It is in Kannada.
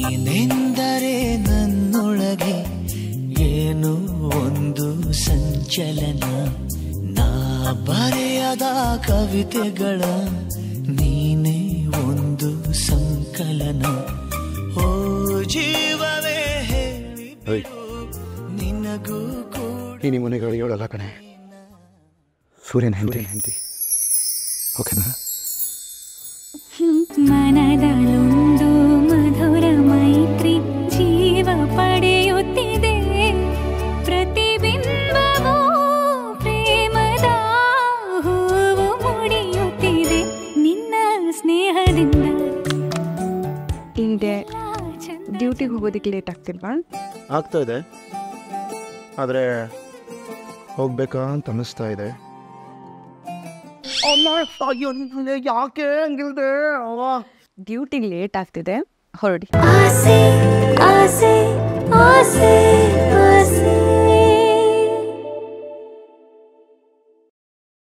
ನೀನೆಂದರೆ ನನ್ನೊಳಗೆ ಏನು ಒಂದು ಸಂಚಲನ ನಾ ಬರೆಯದ ಕವಿತೆಗಳ ನೀನೇ ಒಂದು ಸಂಕಲನ ಓ ಜೀವವೇ ಹೇಳಿ ಓಯ್ ನಿನಗೂ ಕೂಡ ಈ ನಿಮ್ಮ ಮನೆಗಳಿಗೆ ಹೇಳಲ್ಲ ಕಣೆ ಸೂರ್ಯನ ಹೆಂಡತಿ ಹೆಂಡತಿ ಓಕೆನಾ ಮನದಲ್ಲೊಂದು ಮಧುರ ಮೈತ್ರಿ ಜೀವ ಪಡೆಯುತ್ತಿದೆ ಪ್ರತಿಬಿಂಬವೂ ಪ್ರೇಮದ ಹೂವು ಮುಡಿಯುತ್ತಿದೆ ನಿನ್ನ ಸ್ನೇಹದಿಂದ ಹಿಂದೆ ಡ್ಯೂಟಿಗೆ ಹೋಗೋದಕ್ಕೆ ಲೇಟ್ ಆಗ್ತಿಲ್ವಾ ಆಗ್ತಾ ಇದೆ ಆದರೆ ಹೋಗ್ಬೇಕಾ ಅಂತ ಅನ್ನಿಸ್ತಾ ಇದೆ ಯಾಕೆ ಹಂಗಿಲ್ದೆ ಡ್ಯೂಟಿಗೆ ಲೇಟ್ ಆಗ್ತಿದೆ ಹೊರಡಿ ಆಸೆ ಆಸೆ ಆಸೆ